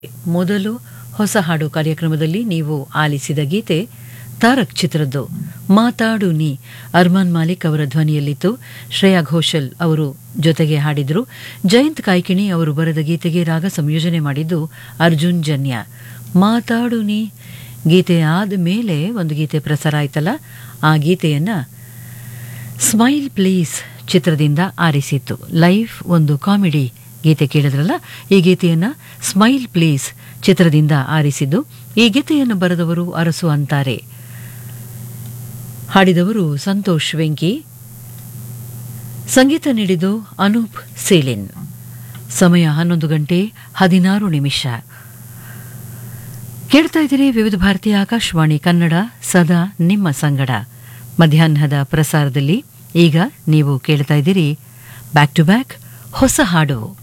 ಮೊದಲು ಹೊಸ ಹಾಡು ಕಾರ್ಯಕ್ರಮದಲ್ಲಿ ನೀವು ಆಲಿಸಿದ ಗೀತೆ ತಾರಕ್ ಚಿತ್ರದ್ದು ಮಾತಾಡು ನೀ ಅರ್ಮಾನ್ ಮಾಲಿಕ್ ಅವರ ಧ್ವನಿಯಲ್ಲಿತ್ತು ಶ್ರೇಯಾ ಘೋಷಲ್ ಅವರು ಜೊತೆಗೆ ಹಾಡಿದ್ರು ಜಯಂತ್ ಕಾಯ್ಕಿಣಿ ಅವರು ಬರೆದ ಗೀತೆಗೆ ರಾಗ ಸಂಯೋಜನೆ ಮಾಡಿದ್ದು ಅರ್ಜುನ್ ಜನ್ಯ ಮಾತಾಡು ನೀ ಗೀತೆ ಆದ ಮೇಲೆ ಒಂದು ಗೀತೆ ಪ್ರಸಾರ ಆಯ್ತಲ್ಲ ಆ ಗೀತೆಯನ್ನ ಸ್ಮೈಲ್ ಪ್ಲೀಸ್ ಚಿತ್ರದಿಂದ ಆರಿಸಿತ್ತು ಲೈಫ್ ಒಂದು ಕಾಮಿಡಿ ಗೀತೆ ಕೇಳಿದ್ರಲ್ಲ ಈ ಗೀತೆಯನ್ನ ಸ್ಮೈಲ್ ಪ್ಲೀಸ್ ಚಿತ್ರದಿಂದ ಆರಿಸಿದ್ದು ಈ ಗೀತೆಯನ್ನು ಬರೆದವರು ಅರಸು ಅಂತಾರೆ ಹಾಡಿದವರು ಸಂತೋಷ್ ವೆಂಕಿ ಸಂಗೀತ ನೀಡಿದ್ದು ಅನೂಪ್ ಸೇಲಿನ್ ಸಮಯ ಹನ್ನೊಂದು ಗಂಟೆ ಹದಿನಾರು ನಿಮಿಷ ಕೇಳ್ತಾ ಇದ್ದೀರಿ ವಿವಿಧ ಭಾರತೀಯ ಆಕಾಶವಾಣಿ ಕನ್ನಡ ಸದಾ ನಿಮ್ಮ ಸಂಗಡ ಮಧ್ಯಾಹ್ನದ ಪ್ರಸಾರದಲ್ಲಿ ಈಗ ನೀವು ಕೇಳ್ತಾ ಇದ್ದೀರಿ ಬ್ಯಾಕ್ ಟು ಬ್ಯಾಕ್ ಹೊಸ ಹಾಡು